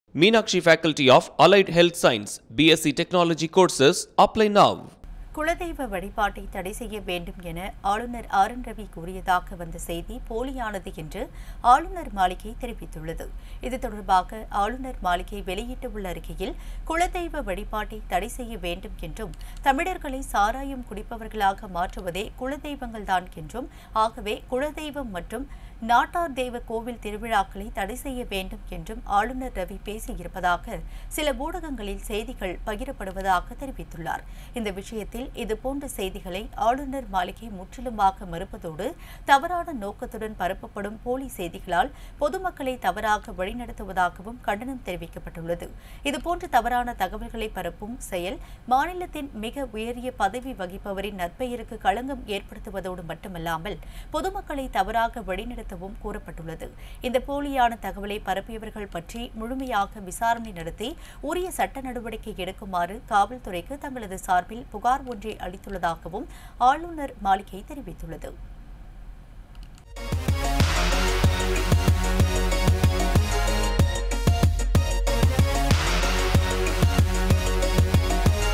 Meenakshi Faculty of Allied Health Science, BSc Technology courses apply now. குலதெய்வ வழிபாட்டை தடை செய்ய வேண்டும் என ஆளுநர் ஆர் என் ரவி கூறியதாக வந்த செய்தி போலியானது என்று ஆளுநர் மாளிகை தெரிவித்துள்ளது இது தொடர்பாக ஆளுநர் மாளிகை வெளியிட்டுள்ள அறிக்கையில் குலதெய்வ வழிபாட்டை தடை செய்ய வேண்டும் என்றும் தமிழர்களை சாராயம் குடிப்பவர்களாக மாற்றுவதே குலதெய்வங்கள்தான் என்றும் ஆகவே குலதெய்வம் மற்றும் நாட்டார் தெய்வ கோவில் திருவிழாக்களை தடை செய்ய வேண்டும் என்றும் ஆளுநர் ரவி பேசியிருப்பதாக சில ஊடகங்களில் செய்திகள் பகிரப்படுவதாக தெரிவித்துள்ளார் இந்த விஷயத்தில் இதுபோன்ற செய்திகளை ஆளுநர் மாளிகை முற்றிலுமாக மறுப்பதோடு தவறான நோக்கத்துடன் பரப்பப்படும் போலி செய்திகளால் பொதுமக்களை தவறாக வழிநடத்துவதாகவும் கண்டனம் தெரிவிக்கப்பட்டுள்ளது இதுபோன்ற தவறான தகவல்களை பரப்பும் செயல் மாநிலத்தின் மிக உயரிய பதவி வகிப்பவரின் நற்பெயருக்கு களங்கம் ஏற்படுத்துவதோடு மட்டுமல்லாமல் பொதுமக்களை தவறாக வழிநடத்தவும் கூறப்பட்டுள்ளது இந்த போலியான தகவலை பரப்பியவர்கள் பற்றி முழுமையாக விசாரணை நடத்தி உரிய சட்ட நடவடிக்கை எடுக்குமாறு காவல்துறைக்கு தங்களது சார்பில் புகார் ஒன்றை அளித்துள்ளதாகவும் ஆளுநர் மாளிகை தெரிவித்துள்ளது